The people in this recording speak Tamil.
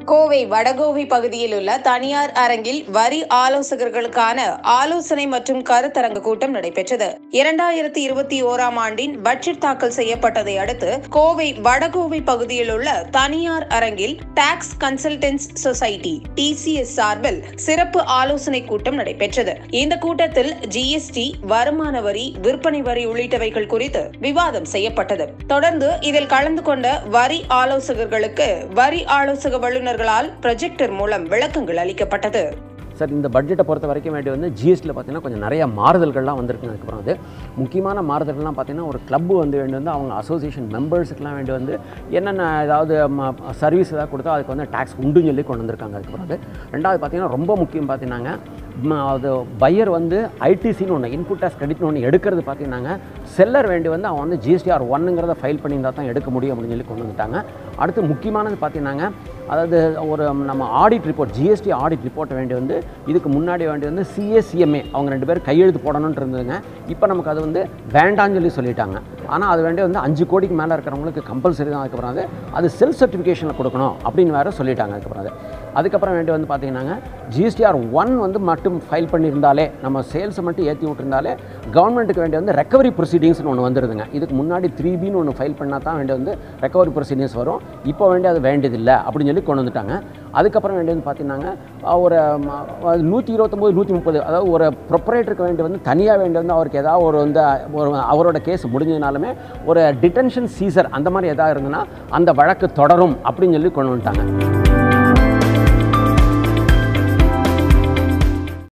கோவை வடகோவை பகுதியில் உள்ள தனியார் அரங்கில் வரி ஆலோசகர்களுக்கான ஆலோசனை மற்றும் கருத்தரங்கு கூட்டம் நடைபெற்றது இரண்டாயிரத்தி இருபத்தி ஓராம் ஆண்டின் பட்ஜெட் தாக்கல் செய்யப்பட்டதை அடுத்து கோவை வடகோவை பகுதியில் உள்ள தனியார் அரங்கில் டாக்ஸ் கன்சல்டன்ஸ் சொசைட்டி டிசிஎஸ் சார்பில் சிறப்பு ஆலோசனை கூட்டம் நடைபெற்றது இந்த கூட்டத்தில் ஜிஎஸ்டி வருமான வரி விற்பனை வரி உள்ளிட்டவைகள் குறித்து விவாதம் செய்யப்பட்டது தொடர்ந்து இதில் கலந்து கொண்ட வரி ஆலோசகர்களுக்கு வரி ஆலோசக வல்லுநர்களால் ப்ரொஜெக்டர் மூலம் விளக்கங்கள் அளிக்கப்பட்டது சார் இந்த பட்ஜெட்டை பொறுத்த வரைக்கும் வேண்டி வந்து ஜிஎஸ்டியில் பார்த்தீங்கன்னா கொஞ்சம் நிறைய மாறுதல்கள்லாம் வந்திருக்குங்க அதுக்கப்புறம் அது முக்கியமான மாறுதல்கள்லாம் பார்த்தீங்கன்னா ஒரு கிளப்பு வந்து வேண்டி வந்து அவங்க அசோசியேஷன் மெம்பர்ஸுக்குலாம் வேண்டி வந்து என்னென்ன ஏதாவது சர்வீஸ் ஏதாவது கொடுத்தா அதுக்கு வந்து டேக்ஸ் உண்டுன்னு சொல்லி கொண்டு வந்திருக்காங்க அதுக்கப்புறம் அது ரெண்டாவது பார்த்தீங்கன்னா ரொம்ப முக்கியம் பார்த்தீங்கன்னாங்க ம, அது பையர் வந்து ஐடிசின்னு ஒன்று இன்புட் டேக்ஸ் கிரெடிட்னு ஒன்று எடுக்கிறது பார்த்தீங்கன்னாங்க செல்லர் வேண்டி வந்து அவன் வந்து ஜிஎஸ்டிஆர் ஒன்னுங்கிறத ஃபைல் பண்ணியிருந்தா தான் எடுக்க முடியும் அப்படின்னு சொல்லி கொண்டு வந்துட்டாங்க அடுத்து முக்கியமானது பார்த்தீங்கன்னாங்க அதாவது ஒரு நம்ம audit report GST audit report வேண்டி வந்து இதுக்கு முன்னாடி வேண்டி வந்து சிஎஸ்சிஎம்ஏ அவங்க ரெண்டு பேரும் கையெழுத்து போடணும்னு இருந்ததுங்க இப்போ நமக்கு அது வந்து வேண்டாம்னு சொல்லி சொல்லிட்டாங்க ஆனால் அது வேண்டி வந்து அஞ்சு கோடிக்கு மேலே இருக்கிறவங்களுக்கு கம்பல்சரி தான் அதுக்கப்புறம் அது அது செல்ஃப் சர்டிஃபிகேஷனில் கொடுக்கணும் அப்படின்னு வேறு சொல்லிட்டாங்க அதுக்கப்புறம் அது அதுக்கப்புறம் வேண்டி வந்து பார்த்தீங்கன்னாங்க ஜிஎஸ்டிஆர் ஒன் வந்து மட்டும் ஃபைல் பண்ணியிருந்தாலே நம்ம சேல்ஸை மட்டும் ஏற்றி விட்டுருந்தாலே கவர்மெண்ட்டுக்கு வேண்டிய வந்து ரெக்கவரி ப்ரொசீடிங்ஸ்னு ஒன்று வந்துடுதுங்க இதுக்கு முன்னாடி த்ரீ பின்னு ஒன்று ஃபைல் பண்ணால் தான் வேண்டிய வந்து ரெக்கவரி ப்ரொசீடிங்ஸ் வரும் இப்போ வேண்டிய அது வேண்டியதில்லை அப்படின்னு சொல்லி கொண்டு வந்துட்டாங்க அதுக்கப்புறம் வேண்டிய வந்து பார்த்தீங்கன்னாங்க ஒரு நூற்றி இருபத்தொம்போது நூற்றி முப்பது அதாவது ஒரு ப்ரொப்பரேட்டருக்கு வேண்டிய வந்து தனியாக வேண்டிய வந்து அவருக்கு ஏதாவது ஒரு வந்து ஒரு அவரோட கேஸ் முடிஞ்சதுனாலுமே ஒரு டிடென்ஷன் சீசர் அந்த மாதிரி எதாவது இருந்ததுன்னா அந்த வழக்கு தொடரும் அப்படின்னு சொல்லி கொண்டு வந்துட்டாங்க